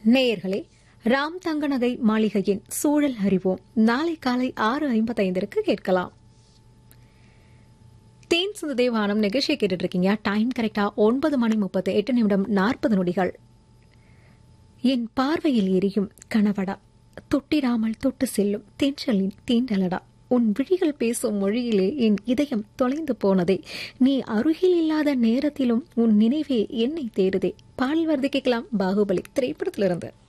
நேயர்களே ராம் தங்கநகை மாளிகையின் சூழல் அறிவோம் நாளை காலை ஆறு ஐம்பத்தைந்திற்கு கேட்கலாம் தேன் சுந்த தேவானம் நிகழ்ச்சியை கேட்டுட்டு இருக்கீங்க டைம் கரெக்டா ஒன்பது மணி முப்பத்தி எட்டு நிமிடம் நாற்பது நொடிகள் என் பார்வையில் எரியும் கனவடா தொட்டிடாமல் தொட்டு செல்லும் தென்றலின் தீண்டலடா உன் விழிகள் பேசும் மொழியிலே என் இதயம் தொலைந்து போனதே நீ அருகில் இல்லாத நேரத்திலும் உன் நினைவே என்னை தேடுதே பால் வர்த்திக்கலாம் பாகுபலி திரைப்படத்திலிருந்து